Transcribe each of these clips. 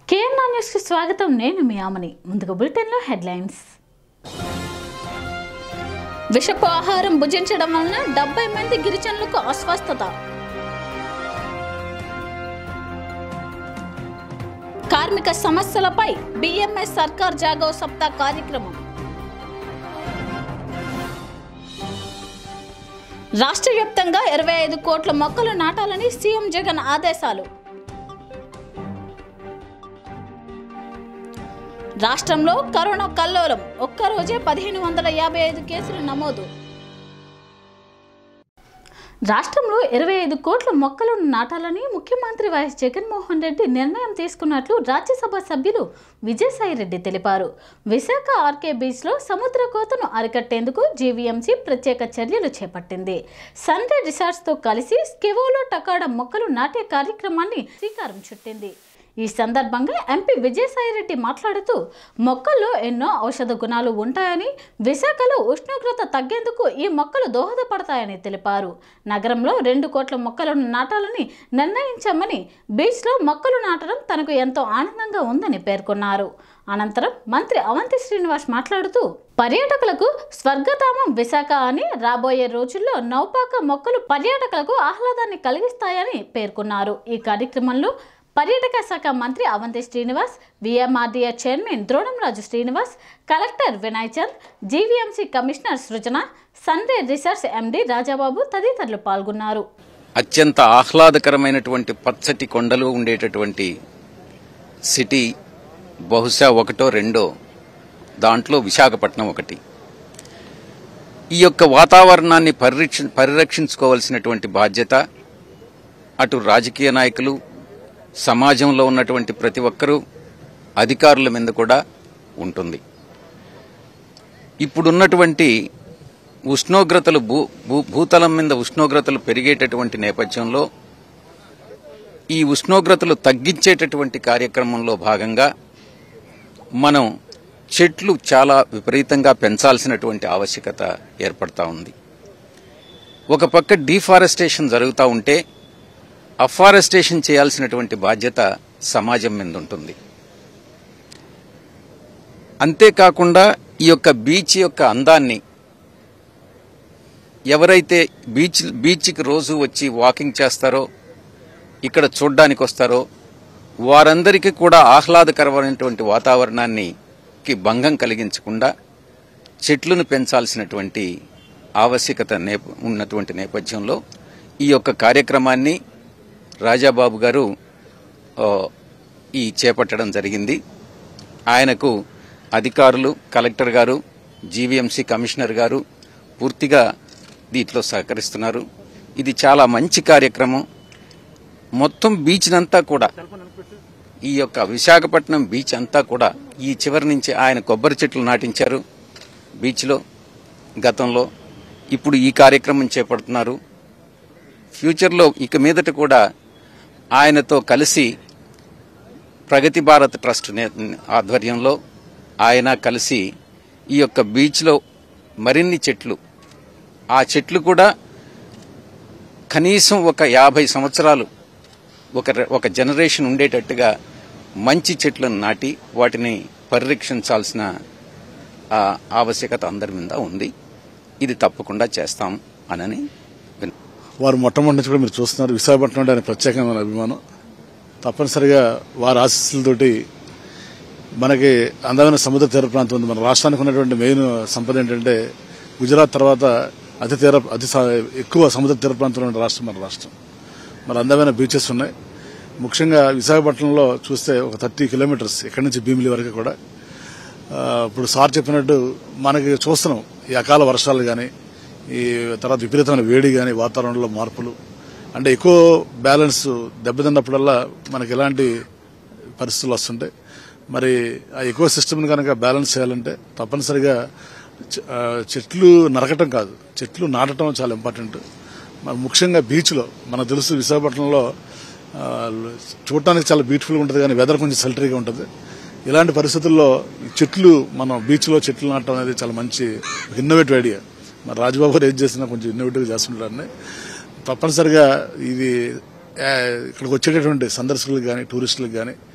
కేఎన్ఆ news కి స్వాగతం నేను మీ ఆమని ముందుగా బులెటిన్లో హెడ్లైన్స్ విషపు ఆహారం భుజించడం వలన డెబ్బై మంది గిరిజనులకు అస్వస్థత కార్మిక సమస్యలపై బిఎంఎస్ సర్కార్ జాగో సప్తా కార్యక్రమం రాష్ట్ర వ్యాప్తంగా ఇరవై ఐదు కోట్ల మొక్కలు నాటాలని సీఎం జగన్ ఆదేశాలు రాష్ట్రంలో కరోనా కల్లోలం ఒక్కరోజే పదిహేను వందల యాభై ఐదు కేసులు నమోదు రాష్ట్రంలో ఇరవై ఐదు కోట్ల మొక్కలను నాటాలని ముఖ్యమంత్రి వైఎస్ జగన్మోహన్ రెడ్డి నిర్ణయం తీసుకున్నట్లు రాజ్యసభ సభ్యులు విజయసాయిరెడ్డి తెలిపారు విశాఖ ఆర్కే బీచ్లో సముద్ర కోతను అరికట్టేందుకు జీవీఎంసీ ప్రత్యేక చర్యలు చేపట్టింది సన్రే రిసార్ట్స్తో కలిసి స్కెవోలో టకాడ మొక్కలు నాటే కార్యక్రమాన్ని శ్రీకారం చుట్టింది ఈ సందర్భంగా ఎంపీ విజయసాయిరెడ్డి మాట్లాడుతూ మొక్కల్లో ఎన్నో ఔషధ గుణాలు ఉంటాయని విశాఖలో ఉష్ణోగ్రత తగ్గేందుకు ఈ మొక్కలు దోహదపడతాయని తెలిపారు నగరంలో రెండు కోట్ల మొక్కలను నాటాలని నిర్ణయించామని బీచ్లో మొక్కలు నాటడం తనకు ఎంతో ఆనందంగా ఉందని పేర్కొన్నారు అనంతరం మంత్రి అవంతి శ్రీనివాస్ మాట్లాడుతూ పర్యాటకులకు స్వర్గధామం విశాఖ అని రాబోయే రోజుల్లో నౌపాక మొక్కలు పర్యాటకులకు ఆహ్లాదాన్ని కలిగిస్తాయని పేర్కొన్నారు ఈ కార్యక్రమంలో పర్యాటక శాఖ మంత్రి Avanthi Srinivas VMRDA chairman Dronamraju Srinivas collector Vinay Chand GVMC commissioner Srujana Sunray research MD Rajababu తదితరులు పాల్గొన్నారు అత్యంత ఆహ్లాదకరమైనటువంటి పచ్చటి కొండలు ఉండేటటువంటి సిటీ బహుశా ఒకటో రెండో దాంట్లో విశాఖపట్నం ఒకటి ఈ యొక్క వాతావరణాన్ని పరిరక్ష పరిరక్షించుకోవాల్సినటువంటి బాధ్యత అటు రాజకీయ నాయకులు సమాజంలో ఉన్నటువంటి ప్రతి ఒక్కరూ అధికారుల మీద కూడా ఉంటుంది ఇప్పుడున్నటువంటి ఉష్ణోగ్రతలు భూ భూ భూతలం మీద ఉష్ణోగ్రతలు పెరిగేటటువంటి నేపథ్యంలో ఈ ఉష్ణోగ్రతలు తగ్గించేటటువంటి కార్యక్రమంలో భాగంగా మనం చెట్లు చాలా విపరీతంగా పెంచాల్సినటువంటి ఆవశ్యకత ఏర్పడతా ఉంది ఒక పక్క డీఫారెస్టేషన్ జరుగుతూ ఉంటే అఫారెస్టేషన్ చేయాల్సినటువంటి బాధ్యత సమాజం మీద ఉంటుంది అంతేకాకుండా ఈ యొక్క బీచ్ యొక్క అందాన్ని ఎవరైతే బీచ్ బీచ్కి రోజు వచ్చి వాకింగ్ చేస్తారో ఇక్కడ చూడ్డానికి వస్తారో వారందరికీ కూడా ఆహ్లాదకరమైనటువంటి వాతావరణాన్ని కి భంగం కలిగించకుండా చెట్లను పెంచాల్సినటువంటి ఆవశ్యకత నేప ఉన్నటువంటి నేపథ్యంలో ఈ యొక్క కార్యక్రమాన్ని రాజాబాబు గారు ఆ, ఈ చేపట్టడం జరిగింది ఆయనకు అధికారులు కలెక్టర్ గారు జీవీఎంసీ కమిషనర్ గారు పూర్తిగా దీంట్లో సహకరిస్తున్నారు ఇది చాలా మంచి కార్యక్రమం మొత్తం బీచ్ అంతా కూడా ఈ యొక్క విశాఖపట్నం బీచ్ అంతా కూడా ఈ చివరి నుంచి ఆయన కొబ్బరి చెట్లు నాటించారు బీచ్లో గతంలో ఇప్పుడు ఈ కార్యక్రమం చేపడుతున్నారు ఫ్యూచర్లో ఇక మీదట కూడా ఆయనతో కలిసి ప్రగతి భారత్ ట్రస్ట్ నే- ఆధ్వర్యంలో ఆయన కలిసి ఈ యొక్క బీచ్లో మరిన్ని చెట్లు ఆ చెట్లు కూడా కనీసం ఒక యాభై సంవత్సరాలు ఒక రె- ఒక జనరేషన్ ఉండేటట్టుగా మంచి చెట్లను నాటి వాటిని పరిరక్షించాల్సిన ఆ, ఆవశ్యకత అందరి మీద ఉంది ఇది తప్పకుండా చేస్తాం అనని విన్- వారు మొట్టమొదటి నుంచి కూడా మీరు చూస్తున్నారు విశాఖపట్నం అంటే ఆయన ప్రత్యేకమైన అభిమానం తప్పనిసరిగా వారి ఆశీస్సులతోటి మనకి అందమైన సముద్ర తీర ప్రాంతం ఉంది మన రాష్ట్రానికి ఉన్నటువంటి మెయిన్ సంపద ఏంటంటే గుజరాత్ తర్వాత అతి తీర అతి స- ఎక్కువ సముద్ర తీర ప్రాంతంలో ఉన్న రాష్ట్రం మన రాష్ట్రం మరి అందమైన బీచెస్ ఉన్నాయి ముఖ్యంగా విశాఖపట్నంలో చూస్తే ఒక థర్టీ కిలోమీటర్స్ ఇక్కడి నుంచి భీమిలి వరకు కూడా ఆ, ఇప్పుడు సార్ చెప్పినట్టు మనకి చూస్తున్నాం ఈ అకాల వర్షాలు కానీ ఈ తర్వాత విపరీతమైన వేడి కానీ వాతావరణంలో మార్పులు అంటే ఎక్కువ బ్యాలెన్స్ దెబ్బతిన్నప్పుడల్లా మనకి ఎలాంటి పరిస్థితులు వస్తుంటాయి మరి ఆ ఎక్కువ సిస్టమ్ని కనుక బ్యాలెన్స్ చేయాలంటే తప్పనిసరిగా చె- ఆ, చెట్లు నరకటం కాదు చెట్లు నాటడం చాలా ఇంపార్టెంట్ మరి ముఖ్యంగా బీచ్లో మనకు తెలుసు విశాఖపట్నంలో ఆ, చూడటానికి చాలా బ్యూటిఫుల్గా ఉంటుంది కానీ వెదర్ కొంచెం సల్టరీగా ఉంటుంది ఇలాంటి పరిస్థితుల్లో ఈ చెట్లు మనం బీచ్లో చెట్లు నాటడం అనేది చాలా మంచి ఇన్నోవేటివ్ ఐడియా మరి రాజబాబు గారు ఏం చేసినా కొంచెం ఇన్నోవేటివ్గా చేస్తుంటారని తప్పనిసరిగా ఇది ఆ, ఇక్కడికి వచ్చేటటువంటి సందర్శకులకు కానీ టూరిస్టులకు కానీ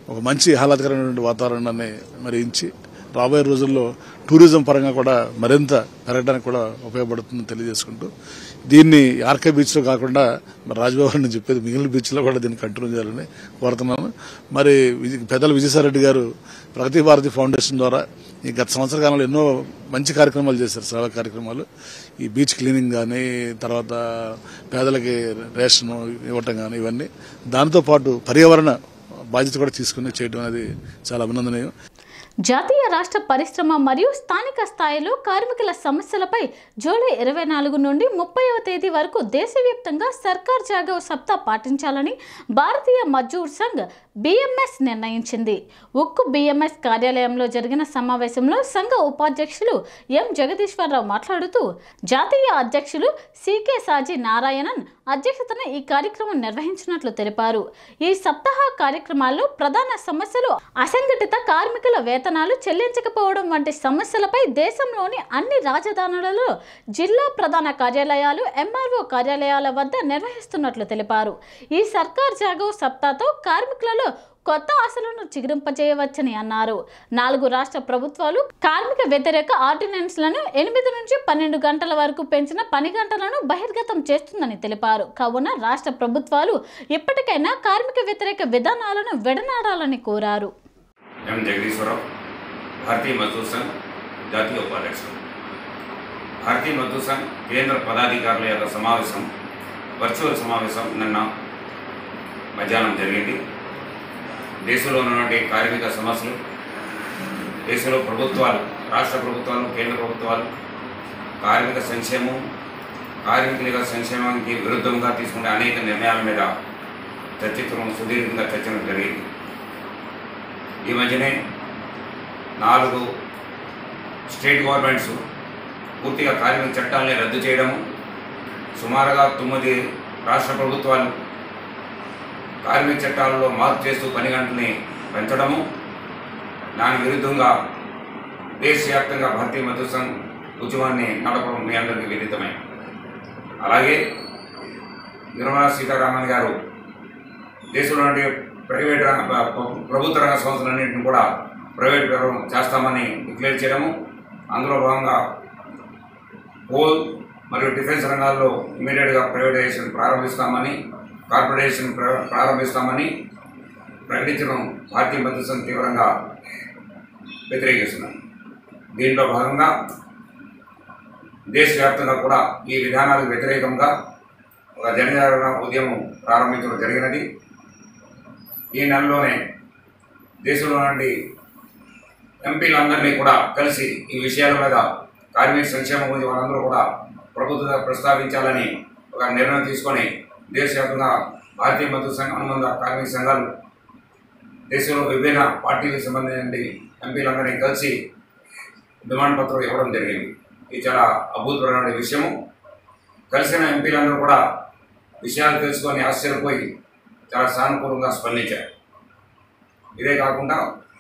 ఒక మంచి ఆహ్లాదకరమైనటువంటి వాతావరణాన్ని మరి ఇచ్చి రాబోయే రోజుల్లో టూరిజం పరంగా కూడా మరింత పెరగడానికి కూడా ఉపయోగపడుతుందని తెలియజేసుకుంటూ దీన్ని ఆర్కే బీచ్లో కాకుండా మరి రాజభవన్ నేను చెప్పేది మిగిలిన బీచ్లో కూడా దీన్ని కంటిన్యూ చేయాలని కోరుతున్నాను మరి విజయ్- పెద్దల విజయసాయిరెడ్డి గారు ప్రగతి భారతి ఫౌండేషన్ ద్వారా ఈ గత సంవత్సర కాలంలో ఎన్నో మంచి కార్యక్రమాలు చేశారు సేవా కార్యక్రమాలు ఈ బీచ్ క్లీనింగ్ కానీ తర్వాత పేదలకి రేషన్ ఇవ్వటం కానీ ఇవన్నీ దాంతో పాటు పర్యావరణ బాధ్యత కూడా తీసుకుని చేయడం అనేది చాలా అభినందనీయం జాతీయ రాష్ట్ర పరిశ్రమ మరియు స్థానిక స్థాయిలో కార్మికుల సమస్యలపై జూలై ఇరవై నాలుగు నుండి ముప్పైవ తేదీ వరకు దేశవ్యాప్తంగా సర్కార్ జాగవ్ సప్తా పాటించాలని భారతీయ మజ్దూర్ సంఘ్ బిఎంఎస్ నిర్ణయించింది ఉక్కు బిఎంఎస్ కార్యాలయంలో జరిగిన సమావేశంలో సంఘ ఉపాధ్యక్షులు ఎం జగదీశ్వరరావు మాట్లాడుతూ జాతీయ అధ్యక్షులు సికే సాజీ నారాయణన్ అధ్యక్షతన ఈ కార్యక్రమం నిర్వహించినట్లు తెలిపారు ఈ సప్తాహ కార్యక్రమాల్లో ప్రధాన సమస్యలు అసంఘటిత కార్మికుల వేతనాలు చెల్లించకపోవడం వంటి సమస్యలపై దేశంలోని అన్ని రాజధానులలో జిల్లా ప్రధాన కార్యాలయాలు ఎంఆర్ఓ కార్యాలయాల వద్ద నిర్వహిస్తున్నట్లు తెలిపారు ఈ సర్కార్ జాగవ్ సప్తాతో కార్మికులలో కొత్త ఆశలను చిగురింపజేయవచ్చని అన్నారు నాలుగు రాష్ట్ర ప్రభుత్వాలు కార్మిక వ్యతిరేక ఆర్డినెన్స్లను ఎనిమిది నుంచి పన్నెండు గంటల వరకు పెంచిన పని గంటలను బహిర్గతం చేస్తుందని తెలిపారు కావున రాష్ట్ర ప్రభుత్వాలు ఇప్పటికైనా కార్మిక వ్యతిరేక విధానాలను విడనాడాలని కోరారు ఎం జగదీశ్వరరావు భారతీయ మజ్దూర్ సంఘ్ జాతీయ ఉపాధ్యక్షుడు భారతీయ మజ్దూర్ సంఘ్ కేంద్ర పదాధికారుల యొక్క సమావేశం వర్చువల్ సమావేశం నిన్న మధ్యాహ్నం జరిగింది దేశంలో ఉన్నటువంటి కార్మిక సమస్యలు దేశంలో ప్రభుత్వాలు రాష్ట్ర ప్రభుత్వాలు కేంద్ర ప్రభుత్వాలు కార్మిక సంక్షేమం కార్మికుల యొక్క సంక్షేమానికి విరుద్ధంగా తీసుకునే అనేక నిర్ణయాల మీద చర్చించడం సుదీర్ఘంగా చర్చలు జరిగింది ఈ మధ్యనే నాలుగు స్టేట్ గవర్నమెంట్స్ పూర్తిగా కార్మిక చట్టాలని రద్దు చేయడము సుమారుగా తొమ్మిది రాష్ట్ర ప్రభుత్వాలు కార్మిక చట్టాలలో మార్పు చేస్తూ పని గంటని పెంచడము దాని విరుద్ధంగా దేశవ్యాప్తంగా భారతీయ మజ్దూర్ సంఘ్ ఉద్యమాన్ని నడపడం మీ అందరికీ విదితమే అలాగే నిర్మలా సీతారామన్ గారు దేశంలోని ప్రైవేట్ రంగ ప్ర- ప్రభుత్వ రంగ సంస్థలన్నింటిని కూడా ప్రైవేట్ పరం చేస్తామని డిక్లేర్ చేయడము అందులో భాగంగా పోల్ మరియు డిఫెన్స్ రంగాల్లో ఇమీడియట్గా ప్రైవేటైజేషన్ ప్రారంభిస్తామని కార్పొరేషన్ ప్ర- ప్రారంభిస్తామని ప్రకటించడం భారతీయ మధ్యస్థం తీవ్రంగా వ్యతిరేకిస్తున్నాం దీంట్లో భాగంగా దేశవ్యాప్తంగా కూడా ఈ విధానాలకు వ్యతిరేకంగా ఒక జనజాగరణ ఉద్యమం ప్రారంభించడం జరిగినది ఈ నెలలోనే దేశంలో నుండి ఎంపీలందరినీ కూడా కలిసి ఈ విషయాల మీద కార్మిక సంక్షేమం గురించి వాళ్ళందరూ కూడా ప్రభుత్వంగా ప్రస్తావించాలని ఒక నిర్ణయం తీసుకొని దేశవ్యాప్తంగా భారతీయ మద్దతు సంఘ అనుబంధ కార్మిక సంఘాలు దేశంలో విభిన్న పార్టీలకు సంబంధించిన ఎంపీలందరినీ కలిసి డిమాండ్ పత్రం ఇవ్వడం జరిగింది ఇది చాలా అద్భుతమైన విషయము కలిసిన ఎంపీలందరూ కూడా విషయాలు తెలుసుకొని ఆశ్చర్యపోయి చాలా సానుకూలంగా స్పందించారు ఇదే కాకుండా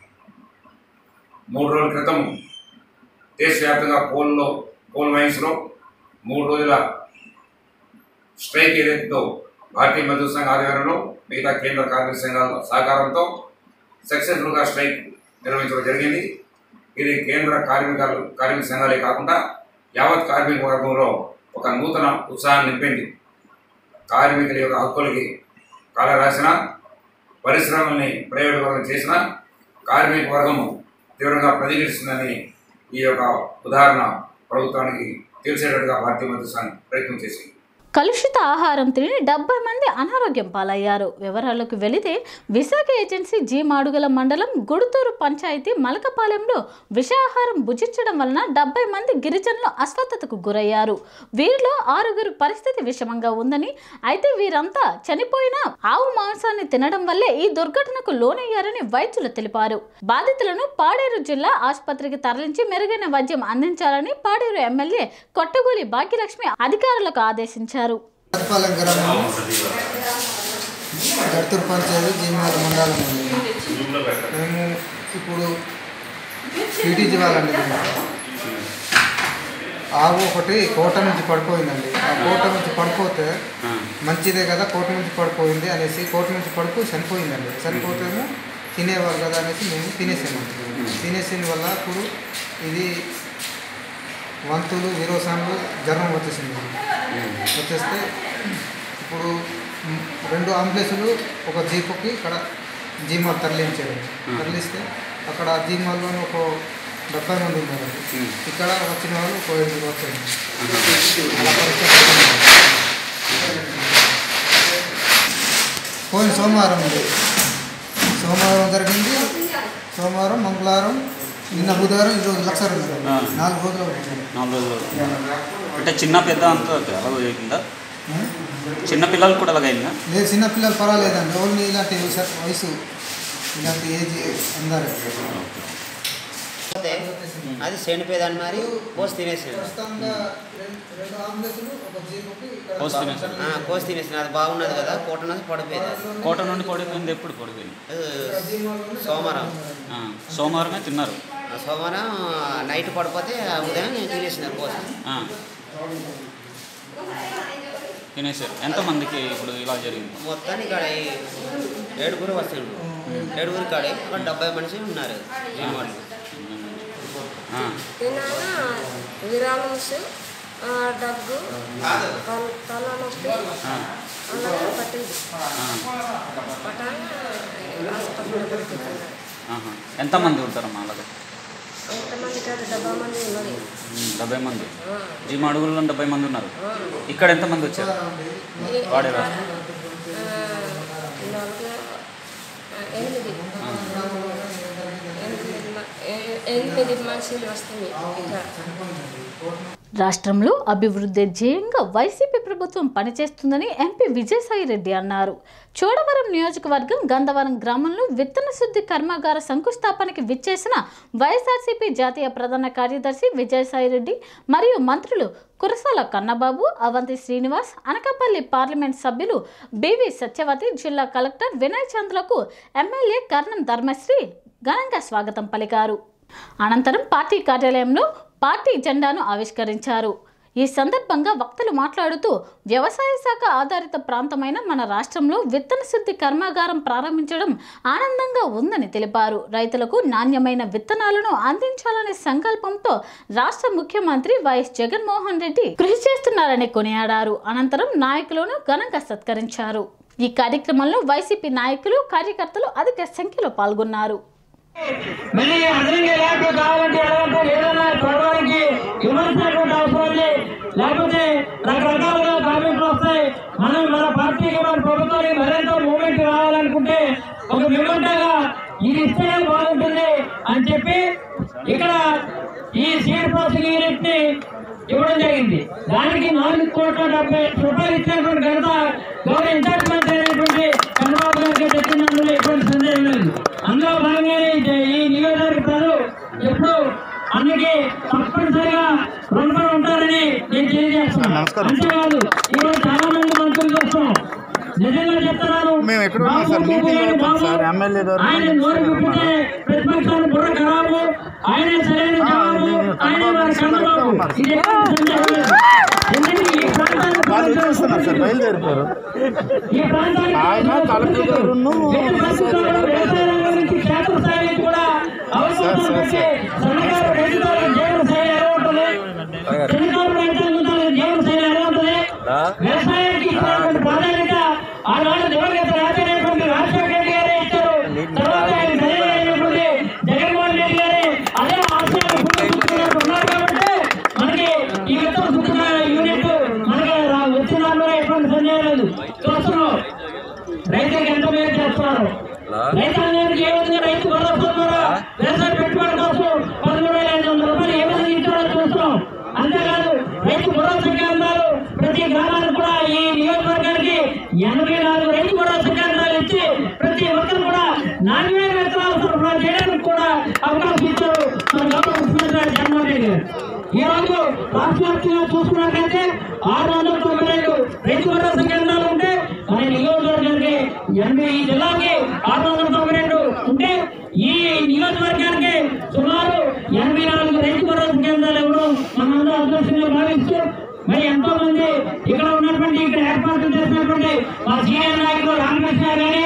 మూడు రోజుల క్రితం దేశవ్యాప్తంగా కోల్లో కోల్ మైన్స్లో మూడు రోజుల స్ట్రైక్ ఏదైతే భారతీయ మజ్దూర్ సంఘ ఆధ్వర్యంలో మిగతా కేంద్ర కార్మిక సంఘాల సహకారంతో సక్సెస్ఫుల్గా స్ట్రైక్ నిర్వహించడం జరిగింది ఇది కేంద్ర కార్మిక కార్మిక సంఘాలే కాకుండా యావత్ కార్మిక వర్గంలో ఒక నూతన ఉత్సాహాన్ని నింపింది కార్మికుల యొక్క హక్కులకి కాల రాసిన పరిశ్రమల్ని ప్రైవేట్ వర్గం చేసిన కార్మిక వర్గము తీవ్రంగా ప్రతిఘటిస్తుందని ఈ యొక్క ఉదాహరణ ప్రభుత్వానికి తెలిసేటట్టుగా భారతీయ మధ్య సంఘం ప్రయత్నం చేసింది కలుషిత ఆహారం తిని డెబ్బై మంది అనారోగ్యం పాలయ్యారు వివరాలకు వెళితే విశాఖ ఏజెన్సీ జీ మాడుగల మండలం గుడుతూరు పంచాయతీ మలకపాలెంలో విషాహారం భుజించడం వలన డెబ్బై మంది గిరిజనులు అస్వస్థతకు గురయ్యారు వీరిలో ఆరుగురు పరిస్థితి విషమంగా ఉందని అయితే వీరంతా చనిపోయిన ఆవు మాంసాన్ని తినడం వల్లే ఈ దుర్ఘటనకు లోనయ్యారని వైద్యులు తెలిపారు బాధితులను పాడేరు జిల్లా ఆసుపత్రికి తరలించి మెరుగైన వైద్యం అందించాలని పాడేరు ఎమ్మెల్యే కొట్టగూలి భాగ్యలక్ష్మి అధికారులకు ఆదేశించారు పరపాలెం గ్రామం గడుతూరు పంచాయతీ జీమాల మండలం ఉంది మేము ఇప్పుడు పీటీజీ వాళ్ళండి దీనికి. ఆవు ఒకటి కోట నుంచి పడిపోయిందండి ఆ కోట నుంచి పడిపోతే మంచిదే కదా కోట నుంచి పడిపోయింది అనేసి కోట నుంచి పడిపోయి చనిపోయిందండి చనిపోతేమో తినేవారు కదా అనేసి మేము తినేసాము తినేసిన వల్ల ఇప్పుడు ఇది వంతులు విరోసాలు జ్వరం వచ్చేసింది వచ్చేస్తే ఇప్పుడు మ్, రెండు అంబులెన్సులు ఒక జీపుకి ఇక్కడ జీమాల్ తరలించారు తరలిస్తే అక్కడ జీమాల్లో ఒక డెబ్బై మంది ఉన్నారు ఇక్కడ వచ్చిన వాళ్ళు ఒక ఐదుగురు వచ్చారు అలా పరీక్ష పోయిన సోమవారం ఉంది సోమవారం జరిగింది సోమవారం మంగళవారం నిన్న బుధవారం ఈరోజు లక్ష రోజులు నాలుగు రోజులు అవుతుంది నాలుగు రోజులు అంటే చిన్న పెద్ద అంతా అలాగ జరిగిందా చిన్న పిల్లలు కూడా అలాగైందా లేదు చిన్నపిల్లలు పర్వాలేదండి ఓన్లీ ఇలాంటి వయసు- వయసు ఇలాంటి ఏజ్ అందరు పోతే అది చనిపోయేదాన్ని మరి కోసి తినేసాడు ప్రస్తుతంగా రెండు రెండు అంబులెన్సులు ఒక జీపుకి ఇక్కడ కోసి తినేసాడు. ఆ, కోసి తినేసాడు అది బాగున్నది కదా కోటనది పడిపోయేది అది. కోట నుండి పడిపోయింది ఎప్పుడు పడిపోయింది అది సోమవారం ఆ, సోమవారమే తిన్నారు ఆ సోమవారం నైట్ పడిపోతే ఆ ఉదయం తినేసినారు కోసి ఆ. తినేసారు ఎంతమందికి ఇప్పుడు ఇలా జరిగింది మొత్తానికి ఇక్కడ ఈ ఏడుగురు వస్తుండ్రు ఏడుగురు కాడే ఒక డెబ్బై మనిషి ఉన్నారు ఈ వాళ్ళు ఆ, నిన్న విరామన్స్ ఆ, దగ్గు తల- తలనొప్పి ఆ, అలాగే పట్టింది ఆ. పట్టాన హాస్పిటల్లో పడుకుంటున్నారు ఆహా. ఎంతమంది ఉంటారమ్మా అలాగే ఎంతమంది కాదు డెబ్బై మంది ఉన్నది ఉమ్, డెబ్బై మంది ఆ, జీమ అడుగుల్లో డెబ్బై మంది ఉన్నారు ఆ. ఇక్కడ ఎంతమంది వచ్చారు ఈ- వాడేరా ఆ, నాలుగు ఆ, ఎనిమిది ఎనిమిది మ- ఎ- ఎనిమిది మనుషులు వస్తుంది ఇక్కడ రాష్ట్రంలో అభివృద్ధి ధ్యేయంగా వైసీపీ ప్రభుత్వం పనిచేస్తుందని ఎంపీ విజయసాయి రెడ్డి అన్నారు చోడవరం నియోజకవర్గం గంధవరం గ్రామంలో విత్తన శుద్ధి కర్మాగార శంకుస్థాపనకి విచ్చేసిన వైఎస్ఆర్సీపీ జాతీయ ప్రధాన కార్యదర్శి విజయసాయి రెడ్డి మరియు మంత్రులు కురసాల కన్నబాబు అవంతి శ్రీనివాస్ అనకాపల్లి పార్లమెంట్ సభ్యులు బివి సత్యవతి జిల్లా కలెక్టర్ వినయ్ చంద్రకు ఎమ్మెల్యే కర్ణం ధర్మశ్రీ ఘనంగా స్వాగతం పలికారు అనంతరం పార్టీ కార్యాలయంలో పార్టీ జెండాను ఆవిష్కరించారు ఈ సందర్భంగా వక్తలు మాట్లాడుతూ వ్యవసాయ శాఖ ఆధారిత ప్రాంతమైన మన రాష్ట్రంలో విత్తన శుద్ధి కర్మాగారం ప్రారంభించడం ఆనందంగా ఉందని తెలిపారు రైతులకు నాణ్యమైన విత్తనాలను అందించాలనే సంకల్పంతో రాష్ట్ర ముఖ్యమంత్రి వైఎస్ జగన్మోహన్ రెడ్డి కృషి చేస్తున్నారని కొనియాడారు అనంతరం నాయకులను ఘనంగా సత్కరించారు ఈ కార్యక్రమంలో వైసీపీ నాయకులు కార్యకర్తలు అధిక సంఖ్యలో పాల్గొన్నారు మళ్ళీ అదనంగా ల్యాప్టాప్ కావాలంటే ఎలాగంటే ఏదైనా చదవడానికి విమర్శించినటువంటి అవసరం ఉంది లేకపోతే రకరకాలుగా కామెంట్లు వస్తాయి మనం మన పార్టీకి మన ప్రభుత్వానికి మరింత మూమెంట్ రావాలనుకుంటే ఒక విమంటగా ఇది ఇస్తేనే బాగుంటుంది అని చెప్పి ఇక్కడ ఈ సీడ్ ప్రాసెసింగ్ యూనిట్ ని ఇవ్వడం జరిగింది దానికి నాలుగు కోట్ల డెబ్బై రూపాయలు ఇచ్చినటువంటి ఘనత గౌరవ ఇన్ఛార్జ్ మంత్రి అయినటువంటి చంద్రబాబు గారికి దక్కినందులో ఎటువంటి సందేహం లేదు అందులో భాగంగానే ఈ- ఈ నియోజకవర్గ ప్రజలు ఎప్పుడు అందుకే తప్పనిసరిగా రుణపడి ఉంటారని నేను తెలియజేస్తున్నాను అంతేకాదు ఈరోజు చాలా మంది మంత్రులు చూస్తున్నాం నిజంగా చెప్తున్నాను మేము ఎక్కడ ఉన్నాం సార్? బాబు మీటింగ్ బాబు అవుతుంది సార్. ఎమ్మెల్యే గారు ఆయన నోరు విప్పితే ప్రతిపక్షాలు బుర్ర ఖరాబు ఆయన సరైన జవాబు ఆయన వారి చంద్రబాబు ఇది ఎక్కడ సందేహం లేదు. ఎందుకంటే ఈ ప్రాంతానికి వాళ్ళు వచ్చేస్తున్నారు సార్ బయలుదేరిపోయారు ఈ ప్రాంతానికి ఆయన కలెక్టర్ గారును ఎట్టి పరిస్థితుల్లో వ్యవసాయ రంగం నుంచి క్షేత్రస్థాయికి కూడా అవసరం పెట్టి సన్నకారు రైతుల జీవన శైలి ఎలా ఉంటుంది చిన్నకారు రైతాంగం జీవన శైలి ఎలా ఉంటుంది వ్యవసాయానికి ఇచ్చినటువంటి ప్రాధాన్యత ఆనాడు దివంగత రాజైనటువంటి రాజశేఖర రెడ్డి గారే ఇచ్చారు తర్వాత ఆయన సరైన అయినటువంటి జగన్మోహన్ రెడ్డి గారే అదే ఆశయాన్ని పూర్తిస్తున్నట్టు ఉన్నారు కాబట్టి మనకి ఈ విత్తన శుద్ధి యూనిట్ మనకి రా- వచ్చిన దానిలో ఎటువంటి సందేహం లేదు చూస్తున్నాం రైతులకు ఎంత మేలు చేస్తున్నారు రైతాంగానికి ఏ విధంగా రైతు భరోసా ద్వారా వ్యవసాయ పెట్టుబడి కోసం పదమూడు వేల ఐదు వందల రూపాయలు ఏ విధంగా ఇచ్చారో చూస్తున్నాం అంతేకాదు రైతు భరోసా కేంద్రాలు ప్రతి గ్రామానికి కూడా ఈ నియోజకవర్గానికి ఎనభై నాలుగు రైతు భరోసా కేంద్రాలు ఇచ్చి ప్రతి ఒక్కరు కూడా నాణ్యమైన విత్తనాలు సరఫరా చేయడానికి కూడా అవకాశం ఇచ్చారు మన గౌరవ ముఖ్యమంత్రి గారు జగన్మోహన్ రెడ్డి గారు ఈ రోజు రాష్ట్ర వ్యాప్తంగా చూసుకున్నట్లయితే ఆరు వందల తొంభై రెండు రైతు భరోసా కేంద్రాలు ఉంటే మన నియోజకవర్గానికి ఎనభై ఈ జిల్లాకి ఆరు వందల తొంభై రెండు ఉంటే ఈ నియోజకవర్గానికి సుమారు ఎనభై నాలుగు రైతు భరోసా కేంద్రాలు ఇవ్వడం మనందరూ అదృష్టంగా భావిస్తూ మరి ఎంతో మంది ఇక్కడ ఉన్నటువంటి ఇక్కడ ఏర్పాట్లు చేసినటువంటి మా సీనియర్ నాయకులు రామకృష్ణ గాని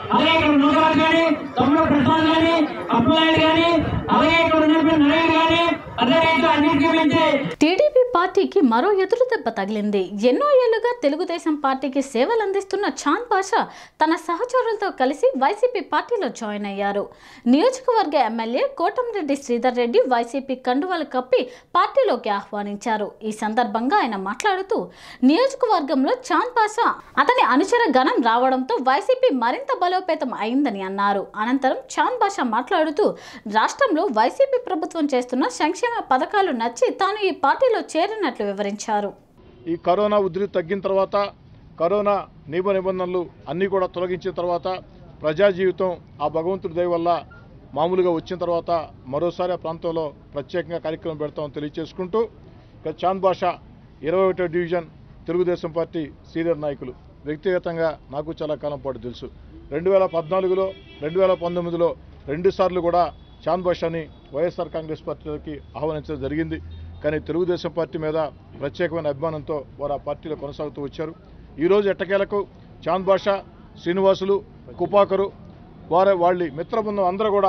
అలాగే ఇక్కడ నూకరాజు కానీ తమ్ముడు ప్రసాద్ కానీ అప్పులాయుడు కానీ అలాగే ఇక్కడ ఉన్నటువంటి నాయుడు కానీ అదే రీతిలో అన్నింటికీ మించి టీడీపీ పార్టీకి మరో ఎదురు దెబ్బ తగిలింది ఎన్నో ఏళ్లుగా తెలుగుదేశం పార్టీకి సేవలు అందిస్తున్న చాంద్ పాషా తన సహచరులతో కలిసి వైసీపీ పార్టీలో జాయిన్ అయ్యారు నియోజకవర్గ ఎమ్మెల్యే కోటంరెడ్డి శ్రీధర్ రెడ్డి వైసీపీ కండువాలు కప్పి పార్టీలోకి ఆహ్వానించారు ఈ సందర్భంగా ఆయన మాట్లాడుతూ నియోజకవర్గంలో చాంద్ పాషా అతని అనుచర గణం రావడంతో వైసీపీ మరింత బలోపేతం అయిందని అన్నారు అనంతరం చాంద్ బాషా మాట్లాడుతూ రాష్ట్రంలో వైసీపీ ప్రభుత్వం చేస్తున్న సంక్షేమ పథకాలు నచ్చి తాను ఈ పార్టీలో చేరినట్లు వివరించారు ఈ కరోనా ఉధృతి తగ్గిన తర్వాత కరోనా నియమ నిబంధనలు అన్నీ కూడా తొలగించిన తర్వాత ప్రజా జీవితం ఆ భగవంతుడి దయ వల్ల మామూలుగా వచ్చిన తర్వాత మరోసారి ఆ ప్రాంతంలో ప్రత్యేకంగా కార్యక్రమం పెడతామని తెలియజేసుకుంటూ ఇక చాంద్ బాషా ఇరవై ఒకటో డివిజన్ తెలుగుదేశం పార్టీ సీనియర్ నాయకులు వ్యక్తిగతంగా నాకు చాలా కాలం పాటు తెలుసు రెండు వేల పద్నాలుగులో రెండు వేల పంతొమ్మిదిలో రెండుసార్లు కూడా చాంద్ బాషాని వైఎస్ఆర్ కాంగ్రెస్ పార్టీలోకి ఆహ్వానించడం జరిగింది కానీ తెలుగుదేశం పార్టీ మీద ప్రత్యేకమైన అభిమానంతో వారు ఆ పార్టీలో కొనసాగుతూ వచ్చారు ఈరోజు ఎట్టకేలకు చాంద్ బాషా శ్రీనివాసులు కుపాకరు వారి వాళ్ళ మిత్ర బృందం అందరూ కూడా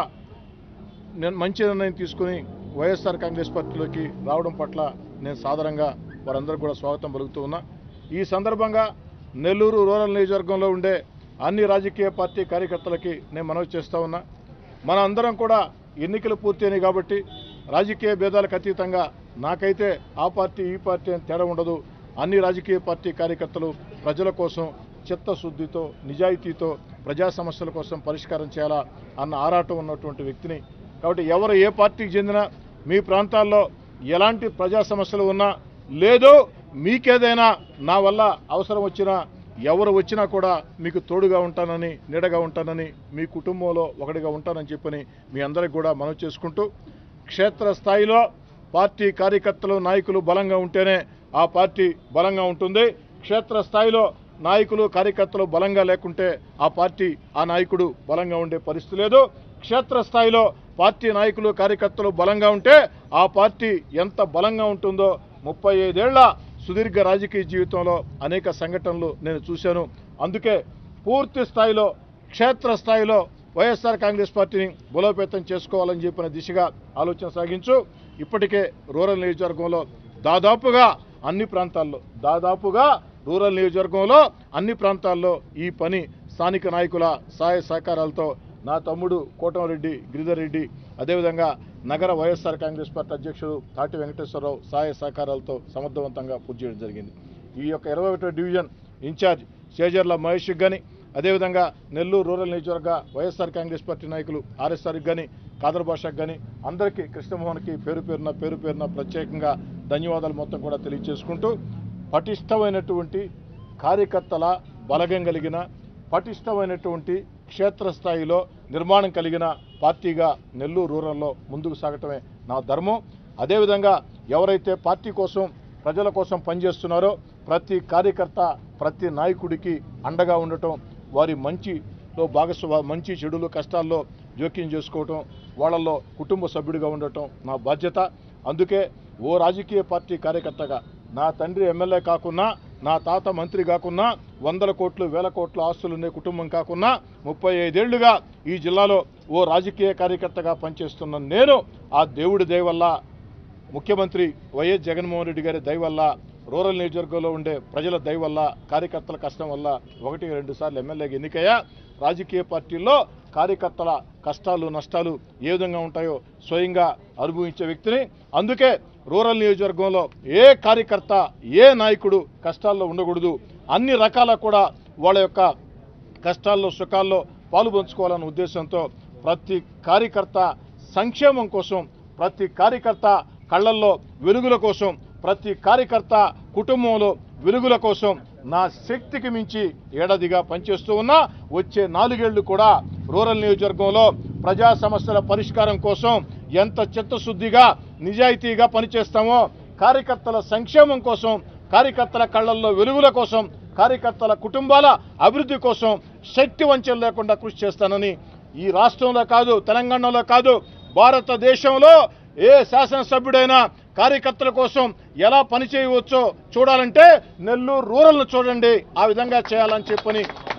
నేను మంచి నిర్ణయం తీసుకుని వైఎస్ఆర్ కాంగ్రెస్ పార్టీలోకి రావడం పట్ల నేను సాధారణంగా వారందరూ కూడా స్వాగతం పలుకుతూ ఉన్నా ఈ సందర్భంగా నెల్లూరు రూరల్ నియోజకవర్గంలో ఉండే అన్ని రాజకీయ పార్టీ కార్యకర్తలకి నేను మనవి చేస్తూ ఉన్నా మన అందరం కూడా ఎన్నికలు పూర్తయినాయి కాబట్టి రాజకీయ భేదాలకు అతీతంగా నాకైతే ఆ పార్టీ ఈ పార్టీ అని తేడా ఉండదు అన్ని రాజకీయ పార్టీ కార్యకర్తలు ప్రజల కోసం చిత్తశుద్ధితో నిజాయితీతో ప్రజా సమస్యల కోసం పరిష్కారం చేయాలా అన్న ఆరాటం ఉన్నటువంటి వ్యక్తిని కాబట్టి ఎవరు ఏ పార్టీకి చెందినా మీ ప్రాంతాల్లో ఎలాంటి ప్రజా సమస్యలు ఉన్నా లేదు మీకేదైనా నా వల్ల అవసరం వచ్చినా ఎవరు వచ్చినా కూడా మీకు తోడుగా ఉంటానని నీడగా ఉంటానని మీ కుటుంబంలో ఒకటిగా ఉంటానని చెప్పని మీ అందరికి కూడా మనవి చేసుకుంటూ క్షేత్రస్థాయిలో పార్టీ కార్యకర్తలు నాయకులు బలంగా ఉంటేనే ఆ పార్టీ బలంగా ఉంటుంది క్షేత్రస్థాయిలో నాయకులు కార్యకర్తలు బలంగా లేకుంటే ఆ పార్టీ ఆ నాయకుడు బలంగా ఉండే పరిస్థితి లేదు క్షేత్రస్థాయిలో పార్టీ నాయకులు కార్యకర్తలు బలంగా ఉంటే ఆ పార్టీ ఎంత బలంగా ఉంటుందో ముప్పై ఐదేళ్ల సుదీర్ఘ రాజకీయ జీవితంలో అనేక సంఘటనలు నేను చూశాను అందుకే పూర్తి స్థాయిలో క్షేత్రస్థాయిలో వైఎస్ఆర్ కాంగ్రెస్ పార్టీని బలోపేతం చేసుకోవాలని చెప్పిన దిశగా ఆలోచన సాగించు ఇప్పటికే రూరల్ నియోజకవర్గంలో దాదాపుగా అన్ని ప్రాంతాల్లో దాదాపుగా రూరల్ నియోజకవర్గంలో అన్ని ప్రాంతాల్లో ఈ పని స్థానిక నాయకుల సహాయ సహకారాలతో నా తమ్ముడు కోటంరెడ్డి గిరిధర్ రెడ్డి అదేవిధంగా నగర వైఎస్ఆర్ కాంగ్రెస్ పార్టీ అధ్యక్షుడు తాటి వెంకటేశ్వరరావు సహాయ సహకారాలతో సమర్థవంతంగా పూర్తి చేయడం జరిగింది ఈ యొక్క ఇరవై ఒకటో డివిజన్ ఇన్ఛార్జ్ సేజర్ల మహేష్కి కానీ అదేవిధంగా నెల్లూరు రూరల్ నియోజకవర్గ వైఎస్ఆర్ కాంగ్రెస్ పార్టీ నాయకులు ఆర్ఎస్ఆర్కి కానీ కాదర్ భాషకు కానీ అందరికీ కృష్ణమోహన్కి పేరు పేరున పేరు పేరున ప్రత్యేకంగా ధన్యవాదాలు మొత్తం కూడా తెలియజేసుకుంటూ పటిష్టమైనటువంటి కార్యకర్తల బలగం కలిగిన పటిష్టమైనటువంటి క్షేత్రస్థాయిలో నిర్మాణం కలిగిన పార్టీగా నెల్లూరు రూరల్లో ముందుకు సాగటమే నా ధర్మం అదేవిధంగా ఎవరైతే పార్టీ కోసం ప్రజల కోసం పనిచేస్తున్నారో ప్రతి కార్యకర్త ప్రతి నాయకుడికి అండగా ఉండటం వారి మంచిలో భాగస్వా మంచి చెడులు కష్టాల్లో జోక్యం చేసుకోవటం వాళ్ళల్లో కుటుంబ సభ్యుడిగా ఉండటం నా బాధ్యత అందుకే ఓ రాజకీయ పార్టీ కార్యకర్తగా నా తండ్రి ఎమ్మెల్యే కాకున్నా నా తాత మంత్రి కాకున్నా వందల కోట్లు వేల కోట్ల ఆస్తులుండే కుటుంబం కాకున్నా ముప్పై ఐదేళ్లుగా ఈ జిల్లాలో ఓ రాజకీయ కార్యకర్తగా పనిచేస్తున్న నేను ఆ దేవుడి దయ వల్ల ముఖ్యమంత్రి వైఎస్ జగన్మోహన్ రెడ్డి గారి దయ వల్ల రూరల్ నియోజకవర్గంలో ఉండే ప్రజల దయ వల్ల కార్యకర్తల కష్టం వల్ల ఒకటి రెండు సార్లు ఎమ్మెల్యేగా ఎన్నికయ్యా రాజకీయ పార్టీల్లో కార్యకర్తల కష్టాలు నష్టాలు ఏ విధంగా ఉంటాయో స్వయంగా అనుభవించే వ్యక్తిని అందుకే రూరల్ నియోజకవర్గంలో ఏ కార్యకర్త ఏ నాయకుడు కష్టాల్లో ఉండకూడదు అన్ని రకాల కూడా వాళ్ళ యొక్క కష్టాల్లో సుఖాల్లో పాలు పంచుకోవాలన్న ఉద్దేశంతో ప్రతి కార్యకర్త సంక్షేమం కోసం ప్రతి కార్యకర్త కళ్ళల్లో వెలుగుల కోసం ప్రతి కార్యకర్త కుటుంబంలో వెలుగుల కోసం నా శక్తికి మించి ఏడాదిగా పనిచేస్తూ ఉన్నా వచ్చే నాలుగేళ్లు కూడా రూరల్ నియోజకవర్గంలో ప్రజా సమస్యల పరిష్కారం కోసం ఎంత చిత్తశుద్ధిగా నిజాయితీగా పనిచేస్తామో కార్యకర్తల సంక్షేమం కోసం కార్యకర్తల కళ్ళల్లో వెలుగుల కోసం కార్యకర్తల కుటుంబాల అభివృద్ధి కోసం శక్తి వంచన లేకుండా కృషి చేస్తానని ఈ రాష్ట్రంలో కాదు తెలంగాణలో కాదు భారతదేశంలో ఏ శాసనసభ్యుడైనా కార్యకర్తల కోసం ఎలా పనిచేయవచ్చో చూడాలంటే నెల్లూరు రూరల్ను చూడండి ఆ విధంగా చేయాలని చెప్పని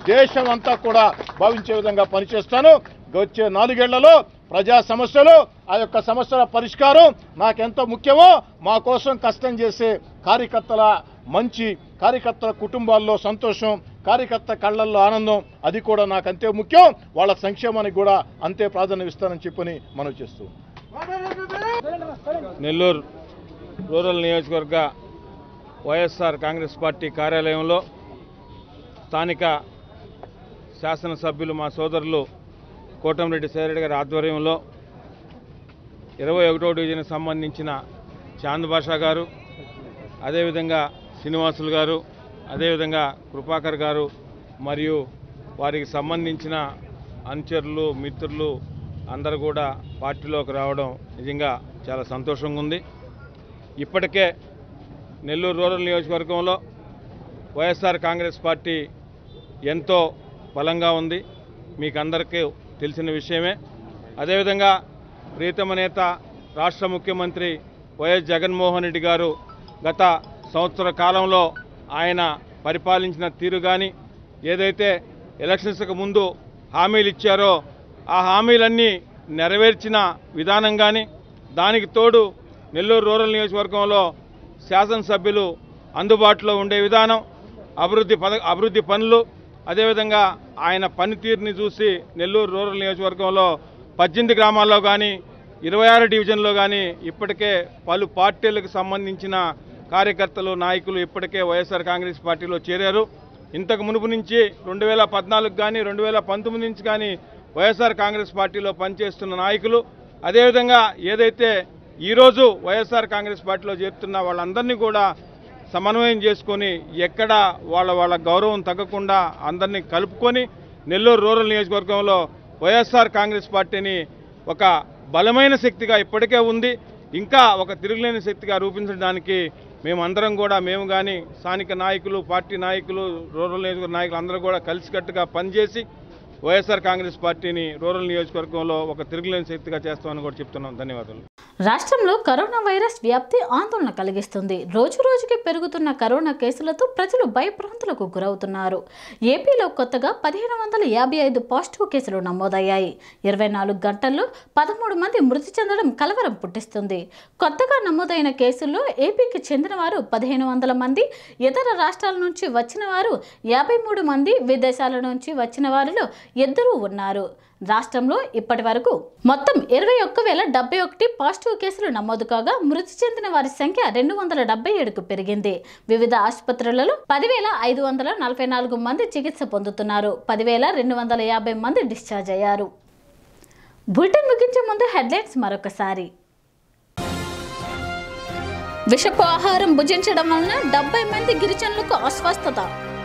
దేశం అంతా కూడా భావించే విధంగా పనిచేస్తాను వచ్చే నాలుగేళ్లలో ప్రజా సమస్యలు ఆ యొక్క సమస్యల పరిష్కారం నాకెంత ముఖ్యమో మా కోసం కష్టం చేసే కార్యకర్తల మంచి కార్యకర్తల కుటుంబాల్లో సంతోషం కార్యకర్త కళ్ళల్లో ఆనందం అది కూడా నాకు అంతే ముఖ్యం వాళ్ళ సంక్షేమానికి కూడా అంతే ప్రాధాన్యం ఇస్తానని చెప్పని మనం చేస్తూ నెల్లూరు రూరల్ నియోజకవర్గ వైఎస్ఆర్ కాంగ్రెస్ పార్టీ కార్యాలయంలో స్థానిక శాసనసభ్యులు మా సోదరులు కోటంరెడ్డి సేరెడ్డి గారి ఆధ్వర్యంలో ఇరవై ఒకటో డివిజన్కి సంబంధించిన చాంద్ బాషా గారు అదేవిధంగా శ్రీనివాసులు గారు అదేవిధంగా కృపాకర్ గారు మరియు వారికి సంబంధించిన అనుచరులు మిత్రులు అందరూ కూడా పార్టీలోకి రావడం నిజంగా చాలా సంతోషంగా ఉంది ఇప్పటికే నెల్లూరు రూరల్ నియోజకవర్గంలో వైఎస్ఆర్ కాంగ్రెస్ పార్టీ ఎంతో బలంగా ఉంది మీకు అందరికీ తెలిసిన విషయమే అదేవిధంగా ప్రీతమ నేత రాష్ట్ర ముఖ్యమంత్రి వైఎస్ జగన్మోహన్ రెడ్డి గారు గత సంవత్సర కాలంలో ఆయన పరిపాలించిన తీరు కానీ ఏదైతే ఎలక్షన్స్కి ముందు హామీలు ఇచ్చారో ఆ హామీలన్నీ నెరవేర్చిన విధానం కానీ దానికి తోడు నెల్లూరు రూరల్ నియోజకవర్గంలో శాసనసభ్యులు అందుబాటులో ఉండే విధానం అభివృద్ధి పద అభివృద్ధి పనులు అదేవిధంగా ఆయన పనితీరుని చూసి నెల్లూరు రూరల్ నియోజకవర్గంలో పద్దెనిమిది గ్రామాల్లో కానీ ఇరవై ఆరు డివిజన్లో కానీ ఇప్పటికే పలు పార్టీలకు సంబంధించిన కార్యకర్తలు నాయకులు ఇప్పటికే వైఎస్ఆర్ కాంగ్రెస్ పార్టీలో చేరారు ఇంతకు మునుపు నుంచి రెండు వేల పద్నాలుగు కానీ రెండు వేల పంతొమ్మిది నుంచి కానీ వైఎస్ఆర్ కాంగ్రెస్ పార్టీలో పనిచేస్తున్న నాయకులు అదేవిధంగా ఏదైతే ఈరోజు వైఎస్ఆర్ కాంగ్రెస్ పార్టీలో చేరుతున్న వాళ్ళందరినీ కూడా సమన్వయం చేసుకొని ఎక్కడ వాళ్ళ వాళ్ళ గౌరవం తగ్గకుండా అందరినీ కలుపుకొని నెల్లూరు రూరల్ నియోజకవర్గంలో వైఎస్ఆర్ కాంగ్రెస్ పార్టీని ఒక బలమైన శక్తిగా ఇప్పటికే ఉంది ఇంకా ఒక తిరుగులేని శక్తిగా రూపించడానికి మేమందరం కూడా మేము కానీ స్థానిక నాయకులు పార్టీ నాయకులు రూరల్ నియోజకవర్గ నాయకులు అందరూ కూడా కలిసికట్టుగా పనిచేసి వైఎస్ఆర్ కాంగ్రెస్ పార్టీని రూరల్ నియోజకవర్గంలో ఒక తిరుగులేని శక్తిగా చేస్తామని కూడా చెప్తున్నాం ధన్యవాదాలు రాష్ట్రంలో కరోనా వైరస్ వ్యాప్తి ఆందోళన కలిగిస్తుంది రోజు రోజుకి పెరుగుతున్న కరోనా కేసులతో ప్రజలు భయభ్రాంతులకు గురవుతున్నారు ఏపీలో కొత్తగా పదిహేను వందల యాభై ఐదు పాజిటివ్ కేసులు నమోదయ్యాయి ఇరవై నాలుగు గంటల్లో పదమూడు మంది మృతి చెందడం కలవరం పుట్టిస్తుంది కొత్తగా నమోదైన కేసుల్లో ఏపీకి చెందిన వారు పదిహేను వందల మంది ఇతర రాష్ట్రాల నుంచి వచ్చిన వారు యాభై మూడు మంది విదేశాల నుంచి వచ్చిన వారిలో ఇద్దరు ఉన్నారు రాష్ట్రంలో ఇప్పటి వరకు మొత్తం ఇరవై ఒక్క వేల డెబ్బై ఒకటి పాజిటివ్ కేసులు నమోదు కాగా మృతి చెందిన వారి సంఖ్య రెండు వందల డెబ్బై ఏడుకు పెరిగింది వివిధ ఆసుపత్రులలో పదివేల ఐదు వందల నలభై నాలుగు మంది చికిత్స పొందుతున్నారు పదివేల రెండు వందల యాభై మంది డిశ్చార్జ్ అయ్యారు బులెటిన్ ముగించే ముందు హెడ్లైన్స్ మరొకసారి విషపు ఆహారం భుజించడం వలన డెబ్బై మంది గిరిజనులకు అస్వస్థత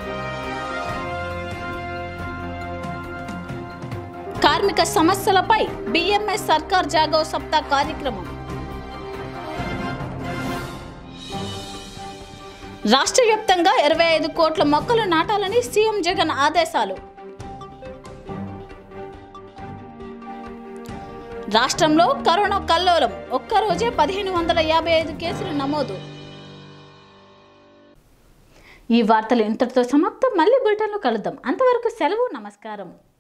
కార్మిక సమస్యలపై బిఎంఎస్ సర్కార్ జాగో సప్తా కార్యక్రమం రాష్ట్ర వ్యాప్తంగా ఇరవై ఐదు కోట్ల మొక్కలు నాటాలని సీఎం జగన్ ఆదేశాలు రాష్ట్రంలో కరోనా కల్లోలం ఒక్కరోజే పదిహేను వందల యాభై ఐదు కేసులు నమోదు ఈ వార్తలు ఇంతటితో సమాప్తం మళ్ళీ బులెటిన్లో కలుద్దాం అంతవరకు సెలవు నమస్కారం